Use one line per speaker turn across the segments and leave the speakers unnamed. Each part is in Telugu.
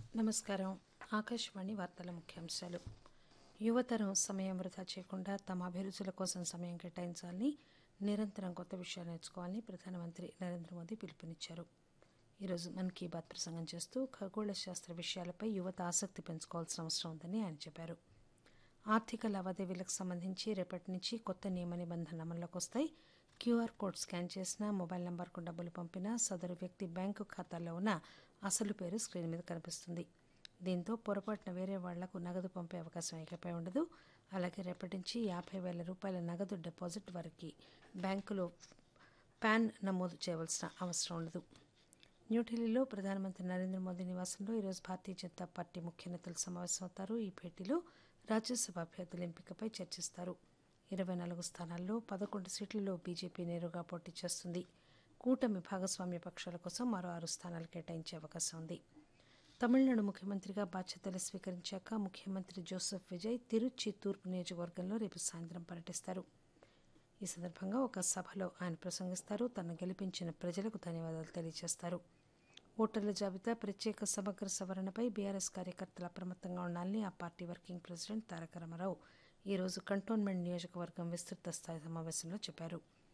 నమస్కారం ఆకాశవాణి వార్తల ముఖ్యాంశాలు యువతరం సమయం వృధా చేయకుండా తమ అభిరుచుల కోసం సమయం కేటాయించాలని నిరంతరం కొత్త విషయాలు నేర్చుకోవాలని ప్రధానమంత్రి నరేంద్ర మోదీ పిలుపునిచ్చారు ఈరోజు మన్ కీ బాత్ ప్రసంగం చేస్తూ ఖగోళ శాస్త్ర విషయాలపై యువత ఆసక్తి పెంచుకోవాల్సిన అవసరం ఉందని ఆయన చెప్పారు ఆర్థిక లావాదేవీలకు సంబంధించి రేపటి నుంచి కొత్త నియమ నిబంధనలు అమల్లోకి వస్తాయి క్యూఆర్ కోడ్ స్కాన్ చేసినా మొబైల్ నంబర్కు డబ్బులు పంపినా సదరు వ్యక్తి బ్యాంకు ఖాతాలో ఉన్న అసలు పేరు స్క్రీన్ మీద కనిపిస్తుంది దీంతో పొరపాటున వేరే వాళ్లకు నగదు పంపే అవకాశం ఇకపై ఉండదు అలాగే రేపటి నుంచి యాభై వేల రూపాయల నగదు డిపాజిట్ వారికి బ్యాంకులో పాన్ నమోదు చేయవలసిన అవసరం ఉండదు న్యూఢిల్లీలో ప్రధానమంత్రి నరేంద్ర మోదీ నివాసంలో ఈరోజు భారతీయ జనతా పార్టీ ముఖ్య నేతలు సమావేశమవుతారు ఈ భేటీలో రాజ్యసభ అభ్యర్థుల ఎంపికపై చర్చిస్తారు ఇరవై నాలుగు స్థానాల్లో పదకొండు సీట్లలో బీజేపీ నేరుగా పోటీ చేస్తుంది కూటమి భాగస్వామ్య పక్షాల కోసం మరో ఆరు స్థానాలు కేటాయించే అవకాశం ఉంది తమిళనాడు ముఖ్యమంత్రిగా బాధ్యతలు స్వీకరించాక ముఖ్యమంత్రి జోసెఫ్ విజయ్ తిరుచి తూర్పు నియోజకవర్గంలో రేపు సాయంత్రం పర్యటిస్తారు ఈ సందర్భంగా ఒక సభలో ఆయన ప్రసంగిస్తారు తనను గెలిపించిన ప్రజలకు ధన్యవాదాలు తెలియజేస్తారు ఓటర్ల జాబితా ప్రత్యేక సమగ్ర సవరణపై బీఆర్ఎస్ కార్యకర్తలు అప్రమత్తంగా ఉండాలని ఆ party working president Taraka Rama Rao ఈరోజు కంటోన్మెంట్ నియోజకవర్గం విస్తృత స్థాయి సమావేశంలో చెప్పారు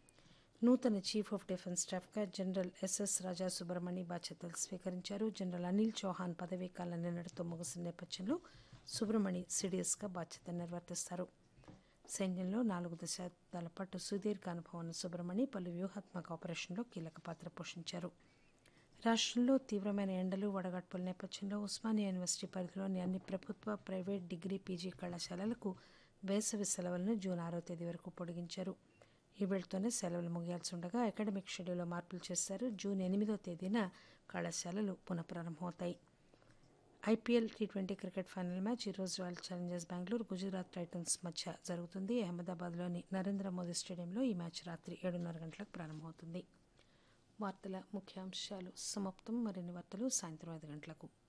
నూతన చీఫ్ ఆఫ్ డిఫెన్స్ స్టాఫ్గా జనరల్ ఎస్ఎస్ రాజా సుబ్రహ్మణి బాధ్యతలు స్వీకరించారు జనరల్ అనిల్ చౌహాన్ పదవీ కాలం నిన్నటితో ముగిసిన నేపథ్యంలో సుబ్రహ్మణి సిడిఎస్గా బాధ్యతలు నిర్వర్తిస్తారు సైన్యంలో నాలుగు దశాబ్దాల పాటు సుదీర్ఘ అనుభవం ఉన్న సుబ్రహ్మణి పలు వ్యూహాత్మక ఆపరేషన్లో కీలక పాత్ర పోషించారు రాష్ట్రంలో తీవ్రమైన ఎండలు వడగడ్పుల నేపథ్యంలో ఉస్మానియా యూనివర్సిటీ పరిధిలోని అన్ని ప్రభుత్వ ప్రైవేట్ డిగ్రీ పీజీ కళాశాలలకు వేసవి సెలవులను జూన్ ఆరో తేదీ వరకు పొడిగించారు ఈ వేళతోనే సెలవులు ముగియాల్సి ఉండగా అకాడమిక్ షెడ్యూల్లో మార్పులు చేశారు జూన్ ఎనిమిదో తేదీన కళాశాలలు పునఃప్రారంభమవుతాయి IPL T twenty cricket final match ఈరోజు royal challengers Bengaluru Gujarat titans మధ్య జరుగుతుంది అహ్మదాబాద్లోని నరేంద్ర మోదీ స్టేడియంలో ఈ మ్యాచ్ రాత్రి ఏడున్నర గంటలకు ప్రారంభమవుతుంది వార్తల ముఖ్యాంశాలు సమాప్తం మరిన్ని వార్తలు సాయంత్రం ఐదు గంటలకు